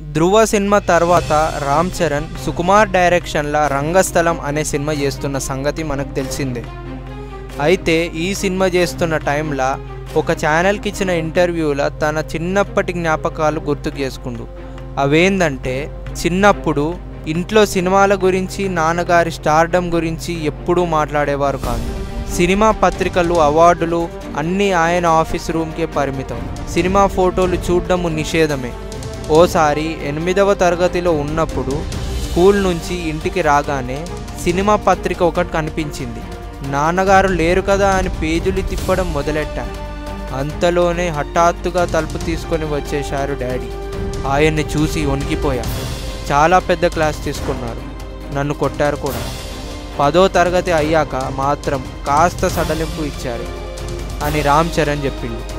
ధృవ cinema తర్వాత రామ్ చరణ్ సుకుమార్ డైరెక్షన్లో రంగస్థలం అనే సినిమా చేస్తున్న సంగతి మనకు తెలిసిందే అయితే ఈ సినిమా చేస్తున్న టైంలో ఒక ఛానల్కి ఇచ్చిన ఇంటర్వ్యూలో తన చిన్నప్పటి జ్ఞాపకాలు గుర్తుకు చేసుకుండు అవేందంటే చిన్నప్పుడు ఇంట్లో సినిమాల గురించి నాన్నగారి స్టార్డమ్ గురించి ఎప్పుడూ మాట్లాడేవారు కాదు సినిమా పత్రికలు అవార్డులు అన్నీ ఆయన ఆఫీస్ రూమ్కే పరిమితం సినిమా ఫోటోలు చూడడము నిషేధమే ఓసారి ఎనిమిదవ తరగతిలో ఉన్నప్పుడు స్కూల్ నుంచి ఇంటికి రాగానే సినిమా పత్రిక ఒకటి కనిపించింది నాన్నగారు లేరు కదా అని పేజీలు తిప్పడం మొదలెట్టా అంతలోనే హఠాత్తుగా తలుపు తీసుకొని వచ్చేశారు డాడీ ఆయన్ని చూసి వణికిపోయా చాలా పెద్ద క్లాస్ తీసుకున్నారు నన్ను కొట్టారు కూడా పదో తరగతి అయ్యాక మాత్రం కాస్త సడలింపు ఇచ్చారు అని రామ్ చరణ్ చెప్పిండు